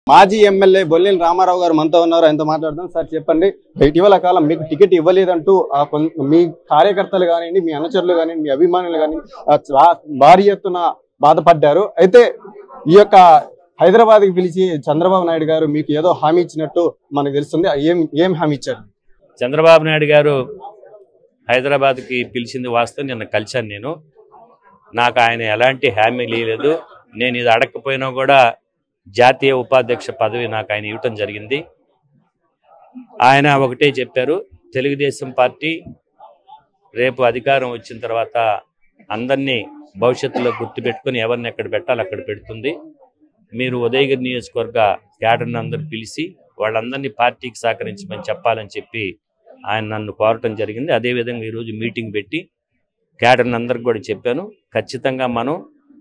మాజీ ఎమ్మెల్యే బొల్లిన రామారావు గారు మనతో ఉన్నారు ఆయనతో మాట్లాడదాం సార్ చెప్పండి ఇటీవల కాలం మీకు టికెట్ ఇవ్వలేదంటూ ఆ కొన్- మీ కార్యకర్తలు కానివ్వండి మీ అనుచరులు కానివ్వండి మీ అభిమానులు కానివ్వండి ఆ చా- భారీ ఎత్తున బాధపడ్డారు అయితే ఈ యొక్క హైదరాబాద్ కి పిలిచి చంద్రబాబు నాయుడు గారు మీకు ఏదో హామీ ఇచ్చినట్టు మనకు తెలుస్తుంది ఏం ఏం హామీ ఇచ్చారు చంద్రబాబు నాయుడు గారు హైదరాబాద్కి పిలిచింది వాస్తవం నిన్న కలిశాను నేను నాకు ఆయన ఎలాంటి హామీ లేదు నేను ఇది అడగకపోయినా కూడా జాతీయ ఉపాధ్యక్ష పదవి నాకు ఆయన ఇవ్వటం జరిగింది ఆయన ఒకటే చెప్పారు తెలుగుదేశం పార్టీ రేపు అధికారం వచ్చిన తర్వాత అందరినీ భవిష్యత్తులో గుర్తుపెట్టుకుని ఎవరిని ఎక్కడ పెట్టాలి అక్కడ పెడుతుంది మీరు ఉదయగిరి నియోజకవర్గ క్యాడర్ని అందరూ పిలిచి వాళ్ళందరినీ పార్టీకి సహకరించమని చెప్పాలని చెప్పి ఆయన నన్ను కోరటం జరిగింది అదేవిధంగా ఈరోజు మీటింగ్ పెట్టి క్యాడర్ని అందరికి కూడా చెప్పాను ఖచ్చితంగా మనం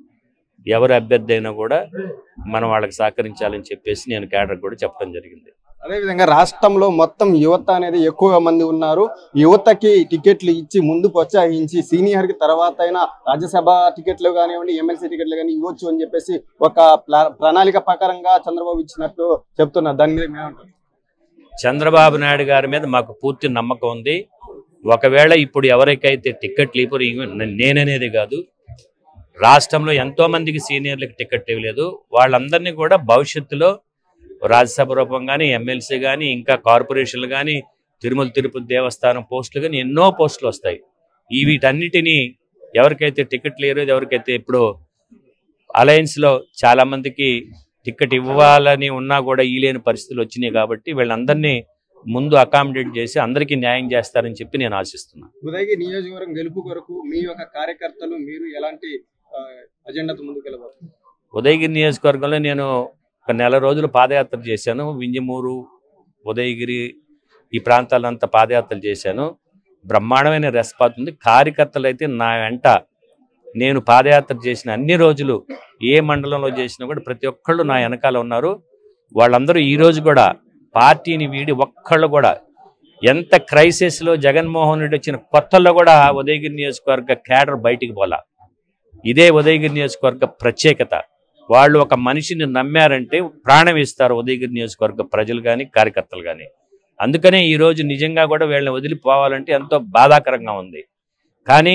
ఎవరు అభ్యర్థి అయినా కూడా మనం వాళ్ళకి సహకరించాలని చెప్పేసి నేను క్యాడర్ కూడా చెప్పడం జరిగింది అదేవిధంగా రాష్ట్రంలో మొత్తం యువత అనేది ఎక్కువ మంది ఉన్నారు యువతకి టికెట్లు ఇచ్చి ముందు ప్రోత్సహించి సీనియర్ కి తర్వాత అయినా రాజ్యసభ టికెట్లు కానివ్వండి ఎమ్మెల్సీ టికెట్లు కానీ ఇవ్వచ్చు అని చెప్పేసి ఒక ప్లా- ప్రణాళిక ప్రకారంగా చంద్రబాబు ఇచ్చినట్టు చెప్తున్నారు దాని మీద ఏమంటారు చంద్రబాబు నాయుడు గారి మీద మాకు పూర్తి నమ్మకం ఉంది ఒకవేళ ఇప్పుడు ఎవరికైతే టికెట్లు ఇప్పుడు నేననేది కాదు రాష్ట్రంలో ఎంతో మందికి సీనియర్లకు టికెట్ ఇవ్వలేదు వాళ్ళందరినీ కూడా భవిష్యత్తులో రాజ్యసభ రూపం కానీ ఎమ్మెల్సీ కానీ ఇంకా కార్పొరేషన్లు కానీ తిరుమల తిరుపతి దేవస్థానం పోస్టులు కానీ ఎన్నో పోస్టులు వస్తాయి ఈ వీటన్నిటినీ ఎవరికైతే టికెట్ లేరు ఎవరికైతే ఇప్పుడు అలయన్స్లో చాలా మందికి టికెట్ ఇవ్వాలని ఉన్నా కూడా ఇలేని పరిస్థితులు వచ్చినాయి కాబట్టి వీళ్ళందరినీ ముందు అకామిడేట్ చేసి అందరికీ న్యాయం చేస్తారని చెప్పి నేను ఆశిస్తున్నాను ఉదయగిరి నియోజకవర్గం గెలుపు కొరకు మీ యొక్క కార్యకర్తలు మీరు ఎలాంటి ఆ, అజెండాతో ముందుకు వెళ్ళబోతున్నారు ఉదయగిరి నియోజకవర్గంలో నేను ఒక నెల రోజులు పాదయాత్ర చేశాను వింజమూరు ఉదయగిరి ఈ ప్రాంతాలంతా పాదయాత్రలు చేశాను బ్రహ్మాండమైన రెస్పాన్స్ ఉంది కార్యకర్తలు అయితే నా వెంట నేను పాదయాత్ర చేసిన అన్ని రోజులు ఏ మండలంలో చేసినా కూడా ప్రతి ఒక్కళ్ళు నా వెనకాల ఉన్నారు వాళ్ళందరూ ఈ రోజు కూడా పార్టీని వీడి ఒక్కళ్ళు కూడా ఎంత క్రైసిస్లో జగన్మోహన్ రెడ్డి వచ్చిన కొత్తల్లో కూడా ఉదయగిరి నియోజకవర్గ క్యాడర్ బయటికి పోలా ఇదే ఉదయగిరి నియోజకవర్గ ప్రత్యేకత వాళ్ళు ఒక మనిషిని నమ్మారంటే ప్రాణం ఇస్తారు ఉదయగిరి నియోజకవర్గ ప్రజలు కానీ కార్యకర్తలు కానీ అందుకనే ఈ రోజు నిజంగా కూడా వీళ్ళని వదిలిపోవాలంటే ఎంతో బాధాకరంగా ఉంది కానీ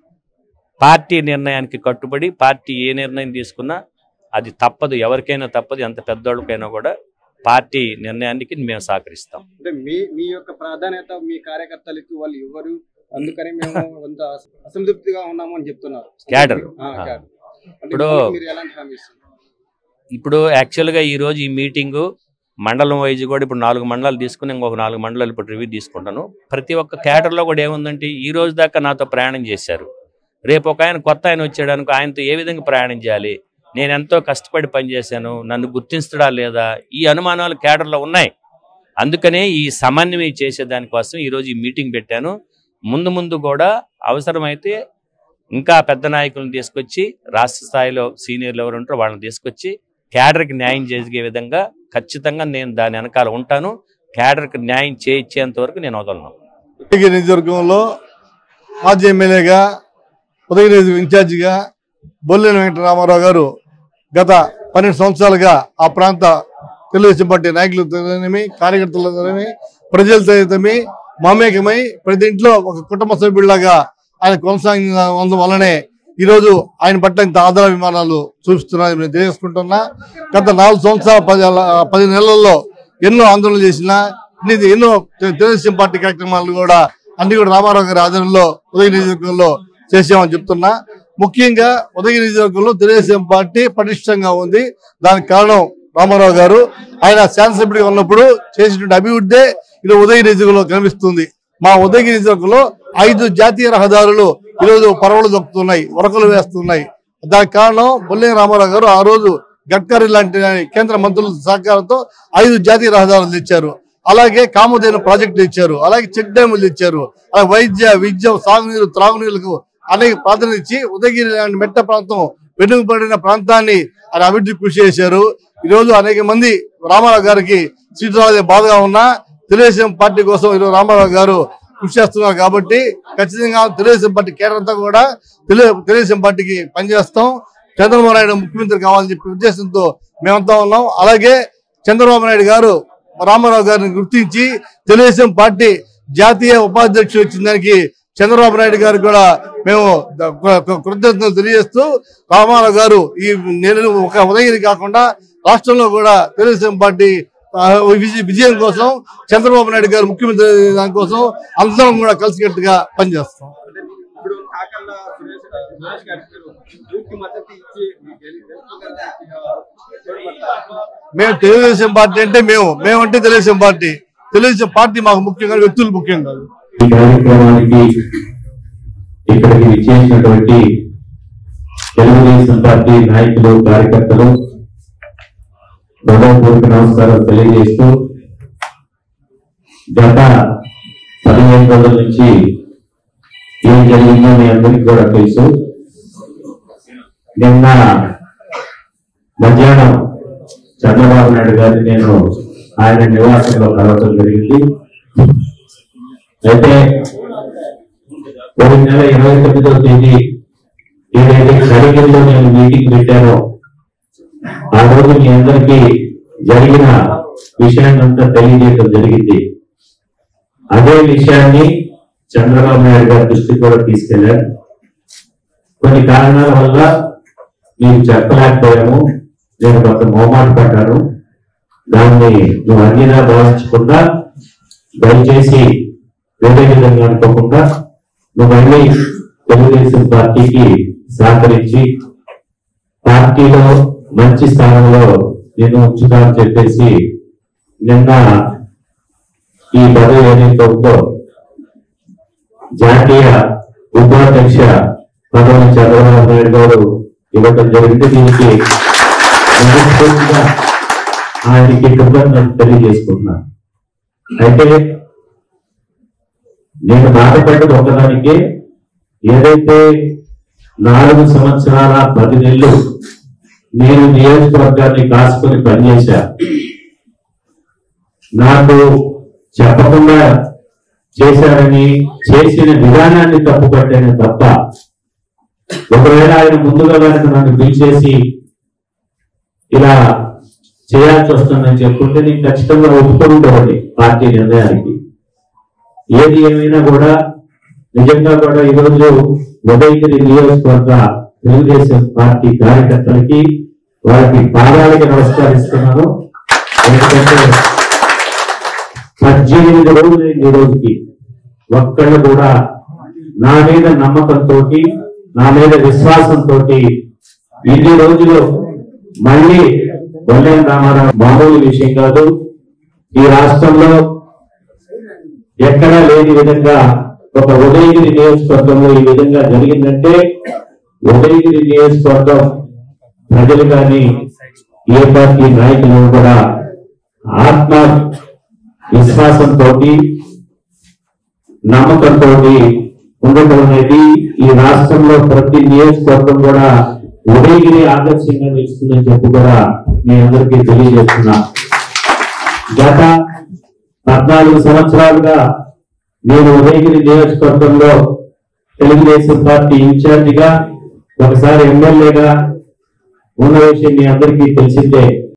పార్టీ నిర్ణయానికి కట్టుబడి పార్టీ ఏ నిర్ణయం తీసుకున్నా అది తప్పదు ఎవరికైనా తప్పదు ఎంత పెద్దోళ్ళకైనా కూడా పార్టీ నిర్ణయానికి మేము సహకరిస్తాం అంటే మీ మీ యొక్క ప్రాధాన్యత మీ కార్యకర్తలకి వాళ్ళు ఇవ్వరు అందుకని మేము కొంత అసంతృప్తిగా ఉన్నాము అని చెప్తున్నారు క్యాడర్. ఆ, క్యాడర్. అంటే ఇప్పుడు- మీరు ఎలాంటి హామీ ఇస్తున్నారు ఇప్పుడు యాక్చువల్గా ఈ రోజు ఈ మీటింగు మండలం వైజ్ కూడా ఇప్పుడు నాలుగు మండలాలు తీసుకుని ఇంకొక నాలుగు మండలాలు ఇప్పుడు రివ్యూ తీసుకుంటాను ప్రతి ఒక్క క్యాడర్లో కూడా ఏముందంటే ఈ రోజు దాకా నాతో ప్రయాణం చేశారు రేపు ఒక ఆయన కొత్త ఆయన వచ్చాడు అనుకో ఆయనతో ఏ విధంగా ప్రయాణం చేయాలి నేను ఎంతో కష్టపడి పనిచేశాను నన్ను గుర్తించడా లేదా ఈ అనుమానాలు క్యాడర్లో ఉన్నాయి అందుకనే ఈ సమన్వయం చేసే దానికోసం ఈరోజు ఈ మీటింగ్ పెట్టాను ముందు ముందు కూడా అవసరమైతే ఇంకా పెద్ద నాయకులను తీసుకొచ్చి రాష్ట్ర స్థాయిలో సీనియర్లు ఎవరు ఉంటారో వాళ్ళని తీసుకొచ్చి క్యాడర్కి న్యాయం చేసే విధంగా ఖచ్చితంగా నేను దాని వెనకాల ఉంటాను క్యాడర్కి న్యాయం చేయించేంత వరకు నేను వదలను ఉదయగిరి నియోజకవర్గంలో మాజీ ఎమ్మెల్యేగా ఉదయగిరి నియోజకవర్గం ఇన్ఛార్జిగా బొల్లిన వెంకటరామారావు గారు గత పన్నెండు సంవత్సరాలుగా ఆ ప్రాంత తెలుగుదేశం పార్టీ నాయకులతోనేమి కార్యకర్తలతోనేమి ప్రజలతో అయితేమి మమేకమై ప్రతి ఇంట్లో ఒక కుటుంబ సభ్యుడిలాగా ఆయన కొనసాగిన వల్లనే ఈరోజు ఆయన పట్ల ఇంత ఆదరాభిమానాలు చూపిస్తున్నారు నేను తెలియజేసుకుంటున్నా గత నాలుగు సంవత్సరాల పది పది నెలల్లో ఎన్నో ఆందోళనలు చేసిన ఇది ఎన్నో తె- తెలుగుదేశం పార్టీ కార్యక్రమాలు కూడా అన్ని కూడా రామారావు గారి ఆధ్వర్యంలో ఉదయ నియోజకవర్గంలో చేసామని చెప్తున్నా ముఖ్యంగా ఉదయ నియోజకవర్గంలో తెలుగుదేశం పార్టీ పటిష్టంగా ఉంది దానికి కారణం రామారావు గారు ఆయన శాసనసభ్యుడిగా ఉన్నప్పుడు చేసినటువంటి అభివృద్ధి ఈరోజు ఉదయ నియోజకవర్గంలో కనిపిస్తుంది మా ఉదయగిరి నియోజకవర్గంలో ఐదు జాతీయ రహదారులు ఈరోజు పరవలు దొక్కుతున్నాయి ఉరకలు వేస్తున్నాయి దానికి కారణం బొల్లేని రామారావు గారు ఆ రోజు గడ్కరీ లాంటి కేంద్ర మంత్రుల సహకారంతో ఐదు జాతీయ రహదారులు తెచ్చారు అలాగే కామధేను ప్రాజెక్టులు ఇచ్చారు అలాగే చెక్ డ్యాములు ఇచ్చారు అలాగే వైద్య విద్య సాగునీరు త్రాగునీరులకు అనేక ప్రాధాన్యత ఇచ్చి ఉదయగిరి లాంటి మెట్ట ప్రాంతం వెనుకబడిన ప్రాంతాన్ని ఆయన అభివృద్ధి కృషి చేశారు ఈ రోజు అనేక మంది రామారావు గారికి సీటు రాదే బాధగా ఉన్నా తెలుగుదేశం పార్టీ కోసం ఈరోజు రామారావు గారు కృషి చేస్తున్నారు కాబట్టి ఖచ్చితంగా తెలుగుదేశం పార్టీ కేడర్ అంతా కూడా తెలుగు తెలుగుదేశం పార్టీకి పనిచేస్తాం చంద్రబాబు నాయుడు ముఖ్యమంత్రి కావాలని చెప్పి ఉద్దేశంతో మేమంతా ఉన్నాం అలాగే చంద్రబాబు నాయుడు గారు రామారావు గారిని గుర్తించి తెలుగుదేశం పార్టీ జాతీయ ఉపాధ్యక్షుడు వచ్చిన దానికి చంద్రబాబు నాయుడు గారికి కూడా మేము ద- కృ- కృ- కృతజ్ఞతలు తెలియజేస్తూ రామారావు గారు ఈ నెలలు ఒక ఉదయగిరి కాకుండా రాష్ట్రంలో కూడా తెలుగుదేశం పార్టీ ఆ, విజయ- విజయం కోసం చంద్రబాబు నాయుడు గారు ముఖ్యమంత్రి దానికోసం అందరం కూడా కలిసికట్టుగా పనిచేస్తాం ఇప్పుడు కాకర్ల సురేష్ సురేష్ గారికి మీరు పూర్తి మద్దతు ఇచ్చి మీకు గెలి- గెలుపుకి, ఆ, తోడ్పడతారా? మేము తెలుగుదేశం పార్టీ అంటే మేము మేమంటే తెలుగుదేశం పార్టీ తెలుగుదేశం పార్టీ మాకు ముఖ్యం కాదు వ్యక్తులు ముఖ్యం కాదు ఈ కార్యక్రమానికి ఇక్కడికి విచ్చేసినటువంటి తెలుగుదేశం పార్టీ నాయకులు కార్యకర్తలు హృదయపూర్వక నమస్కారాలు తెలియజేస్తూ గత పదిహేను రోజుల నుంచి ఏం జరిగిందో మీ అందరికీ కూడా తెలుసు నిన్న మధ్యాహ్నం చంద్రబాబు నాయుడు గారిని నేను ఆయన నివాసంలో కలవటం జరిగింది అయితే ఒక నెల ఇరవై తొమ్మిదవ తేదీ ఏదైతే జరిగిందో నేను మీటింగ్ పెట్టానో ఆ రోజు మీ అందరికీ జరిగిన విషయాన్ని అంతా తెలియజేయడం జరిగింది అదే విషయాన్ని చంద్రబాబు నాయుడు గారి దృష్టికి కూడా తీసుకెళ్లారు కొన్ని కారణాల వల్ల మీకు చెప్పలేకపోయాము నేను కొంత మోమాట పడ్డాను దాన్ని నువ్వు అన్నిలా భావించకుండా దయచేసి వేరే విధంగా అనుకోకుండా నువ్వు మళ్ళీ తెలుగుదేశం పార్టీకి సహకరించి పార్టీలో మంచి స్థానంలో నేను ఉంచుతానని చెప్పేసి నిన్న ఈ పదవి ఏదైతే ఉందో జాతీయ ఉపాధ్యక్ష పదవిని చంద్రబాబు నాయుడు గారు ఇవ్వటం జరిగింది దీనికి మనస్ఫూర్తిగా ఆయనకి కృతజ్ఞతలు తెలియజేసుకుంటున్నాను అయితే నేను బాధపడ్డది ఒకదానికి ఏదైతే నాలుగు సంవత్సరాల పది నెలలు నేను నియోజకవర్గాన్ని కాసుకొని పనిచేశా నాకు చెప్పకుండా చేశారని చేసిన విధానాన్ని తప్పుపట్టాను తప్ప ఒకవేళ ఆయన ముందుగా కనుక నన్ను పిలిచేసి ఇలా చేయాల్సి వస్తుందని చెప్పుకుంటే నేను ఖచ్చితంగా ఒప్పుకుంటామండి పార్టీ నిర్ణయానికి ఏది ఏమైనా కూడా నిజంగా కూడా ఈరోజు ఉదయగిరి నియోజకవర్గ తెలుగుదేశం పార్టీ కార్యకర్తలకి వారికి పాదాలకి నమస్కరిస్తున్నాను ఎందుకంటే పద్దెనిమిది రోజులు ఈ రోజుకి ఒక్కళ్ళు కూడా నా మీద నమ్మకంతో నా మీద విశ్వాసంతో ఇన్ని రోజులు మళ్ళీ వల్లేం రామారావు మామూలు విషయం కాదు ఈ రాష్ట్రంలో ఎక్కడా లేని విధంగా ఒక ఉదయగిరి నియోజకవర్గంలో ఈ విధంగా జరిగిందంటే ఉదయగిరి నియోజకవర్గం ప్రజలు కానీ ఏ పార్టీ నాయకులు కూడా ఆత్మ విశ్వాసంతో నమ్మకంతో ఉండటం అనేది ఈ రాష్ట్రంలో ప్రతి నియోజకవర్గం కూడా ఉదయగిరి ఆదర్శంగా నిలుస్తుందని చెప్పి కూడా మీ అందరికీ తెలియజేస్తున్నా గత పద్నాలుగు సంవత్సరాలుగా నేను ఉదయగిరి నియోజకవర్గంలో తెలుగుదేశం పార్టీ ఇన్ఛార్జిగా ఒకసారి ఎమ్మెల్యేగా ఉన్న విషయం మీ అందరికీ తెలిసిందే